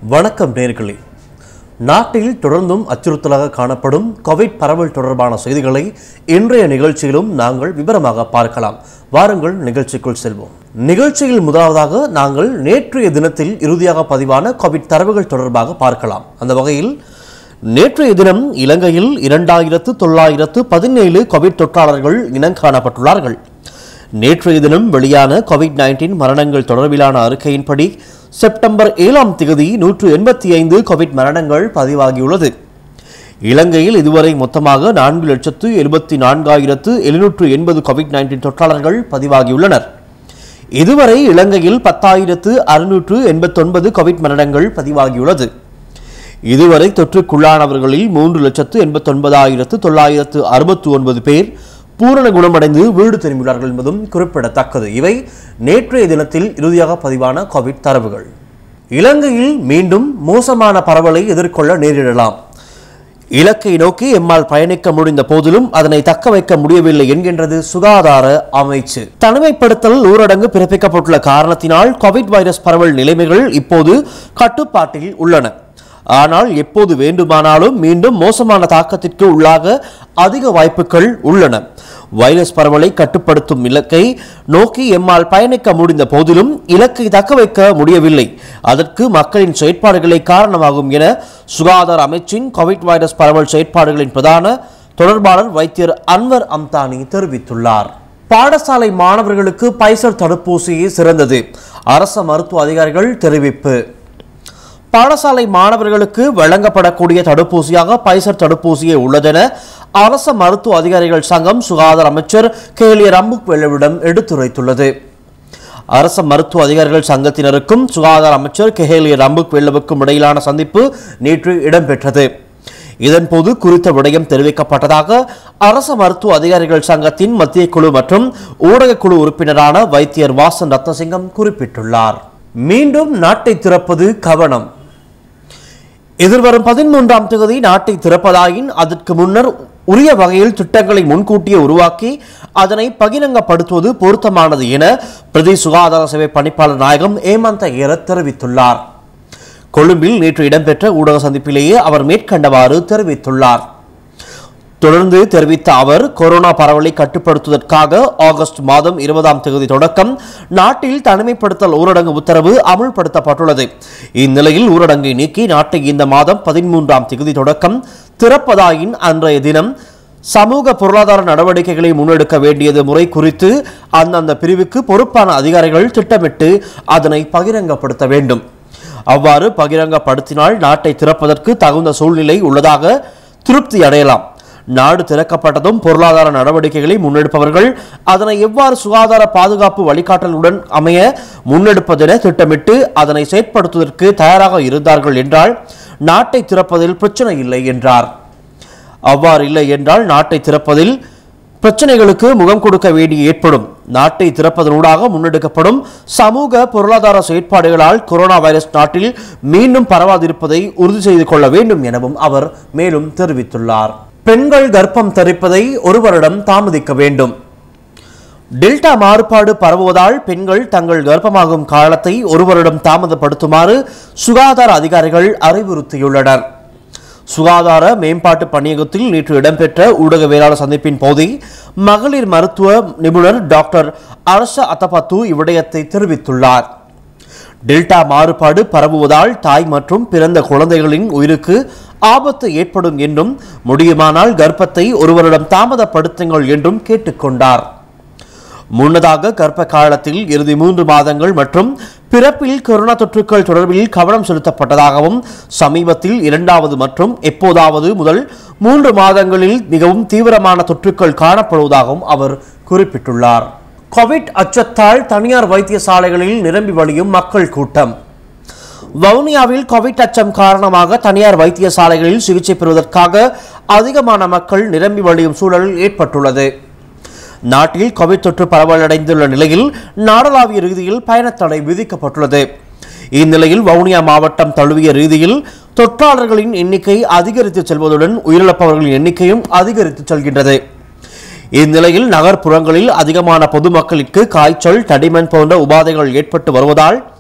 வணக்கம் நேர்களே நாட்டில் தொடர்ந்தும் அச்சுறுத்தலாக காணப்படும் கோவிட் பரவல் தொடர்பான செய்திகளை இன்றைய நிகழ்ச்சியிலும் நாங்கள் விவரமாக பார்க்கலாம் வாருங்கள் நிகழ்ச்சிக்குள் செல்வோம் நிகழ்ச்சியில் முதலாவதாக நாங்கள் நேற்றைய தினத்தில் இறுதியாக பதிவான கோவிட் தரவுகள் தொடர்பாக பார்க்கலாம் அந்த வகையில் நேற்றைய தினம் இலங்கையில் இரண்டாயிரத்து தொள்ளாயிரத்து பதினேழு கோவிட் தொற்றாளர்கள் இனம் காணப்பட்டுள்ளார்கள் நேற்றைய தினம் வெளியான கோவிட் நைன்டீன் மரணங்கள் தொடர்பிலான அறிக்கையின்படி செப்டம்பர் ஏழாம் தேதி நூற்று எண்பத்தி ஐந்து கோவிட் மரணங்கள் பதிவாகியுள்ளது இலங்கையில் இதுவரை மொத்தமாக நான்கு லட்சத்து எழுபத்தி நான்காயிரத்து எழுநூற்று எண்பது கோவிட் நைன்டீன் தொற்றாளர்கள் பதிவாகியுள்ளனர் இதுவரை இலங்கையில் பத்தாயிரத்து அறுநூற்று எண்பத்தொன்பது கோவிட் மரணங்கள் பதிவாகியுள்ளது இதுவரை தொற்றுக்குள்ளானவர்களில் மூன்று லட்சத்து எண்பத்தொன்பதாயிரத்து தொள்ளாயிரத்து அறுபத்தி ஒன்பது பேர் பூரண குணமடைந்து வீடு திரும்பியுள்ளார்கள் என்பதும் குறிப்பிடத்தக்கது இவை நேற்றைய தினத்தில் இறுதியாக பதிவான கோவிட் தரவுகள் இலங்கையில் மீண்டும் மோசமான பரவலை எதிர்கொள்ள நேரிடலாம் இலக்கை நோக்கி எம்மால் பயணிக்க முடிந்த போதிலும் அதனை தக்க வைக்க முடியவில்லை என்கின்றது சுகாதார அமைச்சு தனிமைப்படுத்தல் ஊரடங்கு பிறப்பிக்கப்பட்டுள்ள காரணத்தினால் கோவிட் வைரஸ் பரவல் நிலைமைகள் இப்போது கட்டுப்பாட்டில் உள்ளன ஆனால் எப்போது வேண்டுமானாலும் மீண்டும் மோசமான தாக்கத்திற்கு உள்ளாக அதிக வாய்ப்புகள் உள்ளன வைரஸ் பரவலை கட்டுப்படுத்தும் இலக்கை நோக்கி எம்மால் பயணிக்க முடிந்த போதிலும் இலக்கை தக்க வைக்க முடியவில்லை அதற்கு மக்களின் செயற்பாடுகளே காரணமாகும் என சுகாதார அமைச்சின் கோவிட் வைரஸ் பரவல் செயற்பாடுகளின் பிரதான தொடர்பாளர் வைத்தியர் அன்வர் அம்தானி தெரிவித்துள்ளார் பாடசாலை மாணவர்களுக்கு பைசர் தடுப்பூசியே சிறந்தது அரச மருத்துவ அதிகாரிகள் தெரிவிப்பு பாடசாலை மாணவர்களுக்கு வழங்கப்படக்கூடிய தடுப்பூசியாக பைசர் தடுப்பூசியே உள்ளதென அரச மருத்துவ அதிகாரிகள் சங்கம் சுகாதார அமைச்சர் கேலிய ரம்புக் வெள்ளவிடம் எடுத்துரைத்துள்ளது அரச மருத்துவ அதிகாரிகள் சங்கத்தினருக்கும் சுகாதார அமைச்சர் கெஹேலிய ரம்புக் வெள்ளவுக்கும் இடையிலான சந்திப்பு நேற்று இடம்பெற்றது இதன்போது குறித்த விடயம் தெரிவிக்கப்பட்டதாக அரச மருத்துவ அதிகாரிகள் சங்கத்தின் மத்திய குழு மற்றும் ஊடக குழு உறுப்பினரான வைத்தியர் வாசன் ரத்னசிங்கம் குறிப்பிட்டுள்ளார் மீண்டும் நாட்டை திறப்பது கவனம் எதிர்வரும் பதிமூன்றாம் தேதி நாட்டை திறப்பதாயின் அதற்கு முன்னர் உரிய வகையில் திட்டங்களை முன்கூட்டியே உருவாக்கி அதனை பகிரங்கப்படுத்துவது பொருத்தமானது என பிரதி சுகாதார சேவை பணிப்பாளர் நாயகம் ஏமந்த ஏரத் தெரிவித்துள்ளார் கொழும்பில் நேற்று இடம்பெற்ற ஊடக சந்திப்பிலேயே அவர் மேற்கண்டவாறு தெரிவித்துள்ளார் தொடர்ந்து தெரிவித்த அவர் கொரோனா பரவலை கட்டுப்படுத்துவதற்காக ஆகஸ்ட் மாதம் இருபதாம் தேதி தொடக்கம் நாட்டில் தனிமைப்படுத்தல் ஊரடங்கு உத்தரவு அமுல்படுத்தப்பட்டுள்ளது இந்நிலையில் ஊரடங்கை நீக்கி நாட்டை இந்த மாதம் பதிமூன்றாம் தேதி தொடக்கம் திறப்பதாயின் அன்றைய தினம் சமூக பொருளாதார நடவடிக்கைகளை முன்னெடுக்க வேண்டியது முறை குறித்து அந்தந்த பிரிவுக்கு பொறுப்பான அதிகாரிகள் திட்டமிட்டு அதனை பகிரங்கப்படுத்த வேண்டும் அவ்வாறு பகிரங்கப்படுத்தினால் நாட்டை திறப்பதற்கு தகுந்த சூழ்நிலை உள்ளதாக திருப்தி அடையலாம் நாடு திறக்கப்பட்டதும் பொருளாதார நடவடிக்கைகளை முன்னெடுப்பவர்கள் அதனை எவ்வாறு சுகாதார பாதுகாப்பு வழிகாட்டலுடன் அமைய முன்னெடுப்பதென திட்டமிட்டு அதனை செயற்படுத்துவதற்கு தயாராக இருந்தார்கள் என்றால் நாட்டை திறப்பதில் பிரச்சனை இல்லை என்றார் அவ்வாறு இல்லை என்றால் நாட்டை திறப்பதில் பிரச்சனைகளுக்கு முகம் கொடுக்க வேண்டி ஏற்படும் நாட்டை திறப்பதனூடாக முன்னெடுக்கப்படும் சமூக பொருளாதார செயற்பாடுகளால் கொரோனா வைரஸ் நாட்டில் மீண்டும் பரவாதிருப்பதை உறுதி செய்து கொள்ள வேண்டும் எனவும் அவர் மேலும் தெரிவித்துள்ளார் பெண்கள் கர்ப்பம் தரிப்பதை ஒரு வருடம் தாமதிக்க வேண்டும் டெல்டா மாறுபாடு பரவுவதால் பெண்கள் தங்கள் கர்ப்பமாகும் காலத்தை ஒரு வருடம் தாமதப்படுத்துமாறு சுகாதார அதிகாரிகள் அறிவுறுத்தியுள்ளனர் சுகாதார மேம்பாட்டு பணியகத்தில் நேற்று இடம்பெற்ற ஊடகவியலாளர் சந்திப்பின் போதே மகளிர் மருத்துவ நிபுணர் டாக்டர் அரச அத்தபத்து இவ்விடயத்தை தெரிவித்துள்ளார் டெல்டா மாறுபாடு பரவுவதால் தாய் மற்றும் பிறந்த குழந்தைகளின் உயிருக்கு ஆபத்து ஏற்படும் என்றும் முடியுமானால் கர்ப்பத்தை ஒரு வருடம் தாமதப்படுத்துங்கள் என்றும் கேட்டுக்கொண்டார் முன்னதாக கர்ப்ப காலத்தில் இறுதி மூன்று மாதங்கள் மற்றும் பிறப்பில் கொரோனா தொற்றுக்கள் தொடர்பில் கவனம் செலுத்தப்பட்டதாகவும் சமீபத்தில் இரண்டாவது மற்றும் எப்போதாவது முதல் மூன்று மாதங்களில் மிகவும் தீவிரமான தொற்றுக்கள் காணப்படுவதாகவும் அவர் குறிப்பிட்டுள்ளார் கோவிட் அச்சத்தால் தனியார் வைத்தியசாலைகளில் நிரம்பி வழியும் மக்கள் கூட்டம் வவுனியாவில் கோவிட் அச்சம் காரணமாக தனியார் வைத்தியசாலைகளில் சிகிச்சை பெறுவதற்காக அதிகமான மக்கள் நிரம்பி வழியும் சூழல் ஏற்பட்டுள்ளது நாட்டில் கோவிட் தொற்று பரவலடைந்துள்ள நிலையில் நாடளாவிய ரீதியில் பயணத்தடை விதிக்கப்பட்டுள்ளது இந்நிலையில் வவுனியா மாவட்டம் தழுவிய ரீதியில் தொற்றாளர்களின் எண்ணிக்கை அதிகரித்து செல்வதுடன் உயிரிழப்பவர்களின் எண்ணிக்கையும் அதிகரித்து செல்கின்றது இந்நிலையில் நகர்ப்புறங்களில் அதிகமான பொதுமக்களுக்கு காய்ச்சல் தடிமன் போன்ற உபாதைகள் ஏற்பட்டு வருவதால்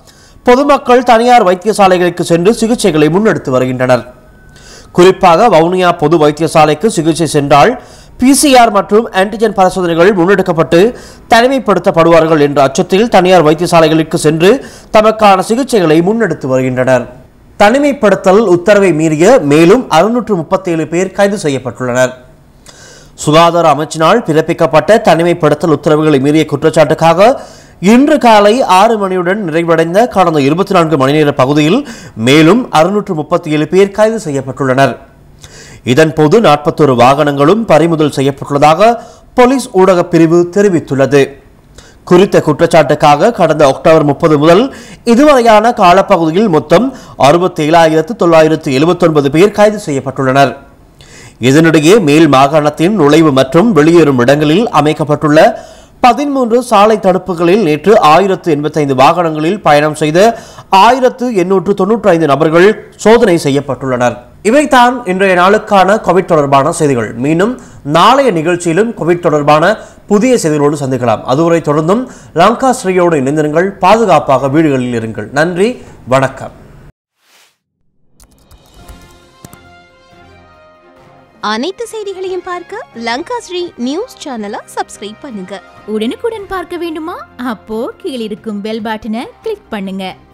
பொதுமக்கள் தனியார் வைத்தியசாலைகளுக்கு சென்று சிகிச்சைகளை முன்னெடுத்து வருகின்றனர் குறிப்பாக வவுனியா பொது வைத்தியசாலைக்கு சிகிச்சை சென்றால் பிசிஆர் மற்றும் ஆன்டிஜென் பரிசோதனைகள் முன்னெடுக்கப்பட்டு தனிமைப்படுத்தப்படுவார்கள் என்ற அச்சத்தில் தனியார் வைத்தியசாலைகளுக்கு சென்று தமக்கான சிகிச்சைகளை முன்னெடுத்து வருகின்றனர் தனிமைப்படுத்தல் உத்தரவை மீறிய மேலும் அறுநூற்று முப்பத்தேழு பேர் கைது செய்யப்பட்டுள்ளனர் சுகாதார அமைச்சினால் பிறப்பிக்கப்பட்ட தனிமைப்படுத்தல் உத்தரவுகளை மீறிய குற்றச்சாட்டுக்காக இன்று காலை ஆறு மணியுடன் நிறைவடைந்த கடந்த இருபத்தி நான்கு மணி நேர பகுதியில் மேலும் அறுநூற்று முப்பத்தி ஏழு பேர் கைது செய்யப்பட்டுள்ளனர் இதன்போது நாற்பத்தொரு வாகனங்களும் பறிமுதல் செய்யப்பட்டுள்ளதாக போலீஸ் ஊடகப் பிரிவு தெரிவித்துள்ளது குறித்த குற்றச்சாட்டுக்காக கடந்த அக்டோபர் முப்பது முதல் இதுவரையான காலப்பகுதியில் மொத்தம் அறுபத்தி ஏழாயிரத்து தொள்ளாயிரத்து எழுபத்தொன்பது பேர் கைது செய்யப்பட்டுள்ளனர் இதனிடையே மேல் மாகாணத்தின் நுழைவு மற்றும் வெளியேறும் இடங்களில் அமைக்கப்பட்டுள்ள பதிமூன்று சாலை தடுப்புகளில் நேற்று ஆயிரத்து எண்பத்தைந்து வாகனங்களில் பயணம் செய்த ஆயிரத்து எண்ணூற்று தொன்னூற்றி ஐந்து நபர்கள் சோதனை செய்யப்பட்டுள்ளனர் இவைதான் இன்றைய நாளுக்கான கோவிட் தொடர்பான செய்திகள் மீண்டும் நாளைய நிகழ்ச்சியிலும் கோவிட் தொடர்பான புதிய செய்திகளோடு சந்திக்கலாம் அதுவரை தொடர்ந்தும் லங்கா ஸ்ரீயோடு இணைந்திருங்கள் பாதுகாப்பாக வீடுகளில் இருங்கள் நன்றி வணக்கம் அனைத்து செய்திகளையும் பார்க்க லங்கா ஸ்ரீ நியூஸ் சேனலை சப்ஸ்கிரைப் பண்ணுங்க உடனுக்குடன் பார்க்க வேண்டுமா அப்போ கீழிருக்கும் பெல் பட்டனை கிளிக் பண்ணுங்க